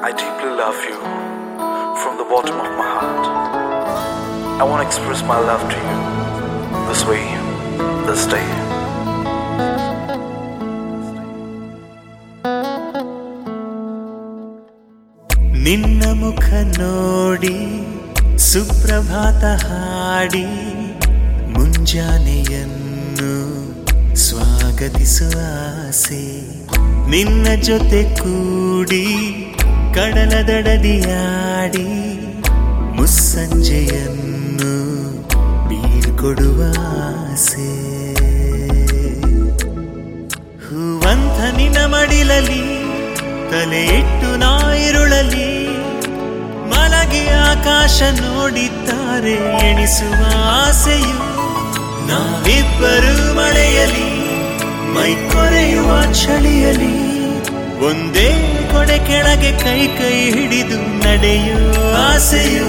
I deeply love you from the bottom of my heart. I want to express my love to you this way, this day. ನಿನ್ನ ಮುಖ ನೋಡಿ ಸುಪ್ರಭಾತ ಹಾಡಿ ಮುಂಜಾನೆಯನ್ನು ಸ್ವಾಗತಿಸುವ ಆಸೆ ನಿನ್ನ ಜೊತೆ ಕೂಡಿ ಕಡಲ ದಡದಿಯಾಡಿ ಮುಸ್ಸಂಜೆಯನ್ನು ಬೀಳ್ಕೊಡುವ ಆಸೆ ಹೂವಂತ ನಿನ್ನ ಮಡಿಲಲಿ ತಲೆ ಇಟ್ಟು ನಾ ಇರುಳಲಿ ಮಲಗಿ ಆಕಾಶ ನೋಡಿದ್ದಾರೆ ಎಣಿಸುವ ಆಸೆಯು ನಾವಿಬ್ಬರು ಮಳೆಯಲಿ ಮೈ ಕೊರೆಯುವ ಚಳಿಯಲಿ ಒಂದೇ ಕೊಡೆ ಕೆಳಗೆ ಕೈ ಕೈ ಹಿಡಿದು ನಡೆಯುವ ಆಸೆಯು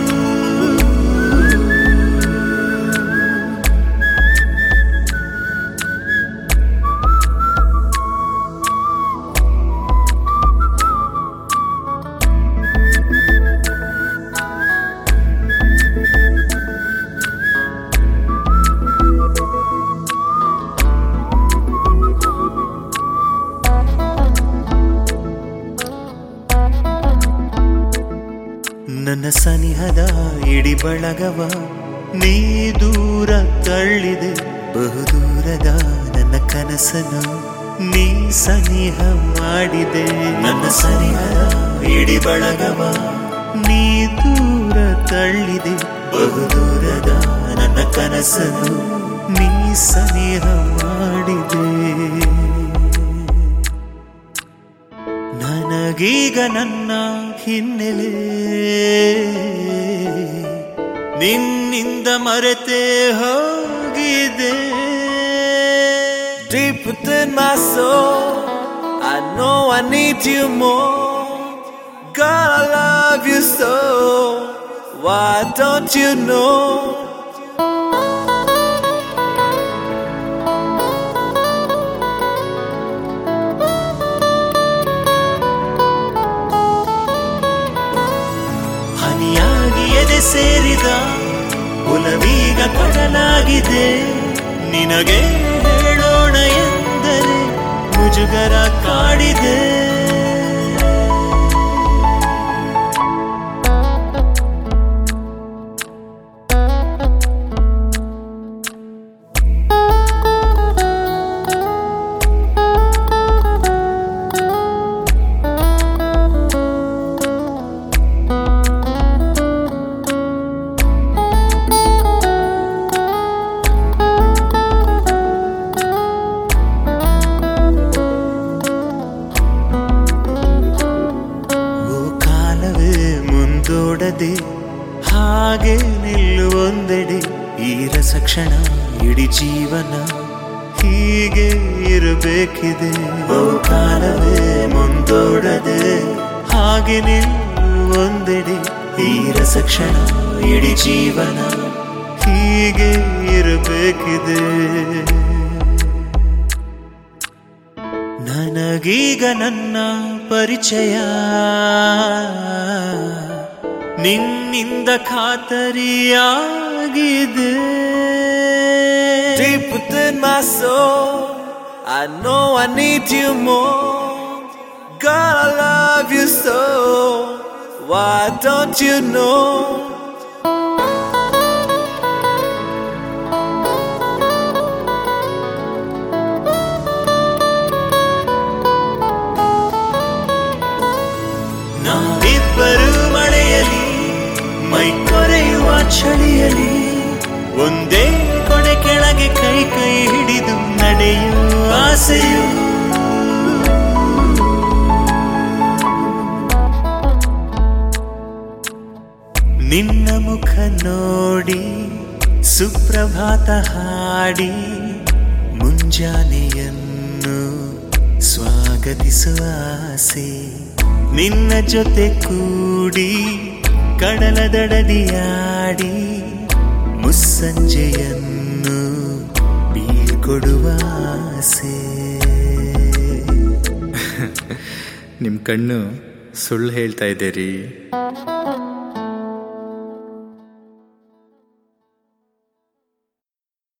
ನನ್ನ ಸನಿಹದ ಇಡಿ ಬಳಗವ ನೀ ದೂರ ತಳ್ಳಿದೆ ಬಹುದೂರದ ನನ್ನ ಕನಸನ್ನು ನೀ ಸನಿಹ ಮಾಡಿದೆ ನನ್ನ ಸನಿಹದ ಇಡಿ ಬಳಗವ ನೀ ದೂರ ತಳ್ಳಿದೆ ಬಹುದೂರದ ನನ್ನ ಕನಸನ್ನು ನೀ ಸನಿಹ ಮಾಡಿದೆ ನನಗೀಗ ನನ್ನ ಹಿನ್ನೆಲೆ ನಿನ್ನಿಂದ ಮರೆತೇ ಹೋಗಿದೆ Deep within my soul, I know I need you more. God, I love you so. Why don't you know? ಹನಿಯಾಗಿ ಎದೆ ಸೇರಿದ ಒಲವೀಗ ಕಡಲಾಗಿದೆ ನಿನಗೆ ಹೇಳೋಣ ಎಂದರೆ ಮುಜುಗರ ಕಾಡಿದೆ ಓ ಕಾಲವೇ ಮುಂದೋಡದೆ ಹಾಗೆ ನಿಲ್ಲುವೊಂದೆಡೆ ಈ ರಸಕ್ಷಣ ಇಡೀ ಜೀವನ ಹೀಗೆ ಇರಬೇಕಿದೆ ಓ ಕಾಲವೇ ಮುಂದೋಡದೆ ಹಾಗೆ ನಿಲ್ಲುವೊಂದೆಡೆ ಈ ರಸಕ್ಷಣ ಇಡೀ ಜೀವನ ಹೀಗೆ ಇರಬೇಕಿದೆ ನನಗೀಗ ನನ್ನ ಪರಿಚಯ ನಿನ್ನಿಂದ ಖಾತರಿಯಾಗಿದೆ Deep within my soul, I know I need you more. God, I love you so. Why don't you know? ನಾವಿಬ್ಬರು ಮಳೆಯಲಿ ಮೈ ಕೊರೆಯುವ ಚಳಿಯಲಿ ಒಂದೇ ಕೊಡೆ ಕೆಳಗೆ ಕೈ ಕೈ ಹಿಡಿದು ನಡೆಯುವ ಆಸೆಯು ನಿನ್ನ ಮುಖ ನೋಡಿ ಸುಪ್ರಭಾತ ಹಾಡಿ ಮುಂಜಾನೆಯನ್ನು ಸ್ವಾಗತಿಸುವ ಆಸೆ ನಿನ್ನ ಜೊತೆ ಕೂಡಿ ಕಡಲ ದಡದಿಯಾಡಿ ಮುಸ್ಸಂಜೆಯನ್ನು ಬೀಳ್ಕೊಡುವ ಆಸೆ ನಿಮ್ಮ ಕಣ್ಣು ಸುಳ್ಳು ಹೇಳ್ತಾ ಇದ್ದೀರಿ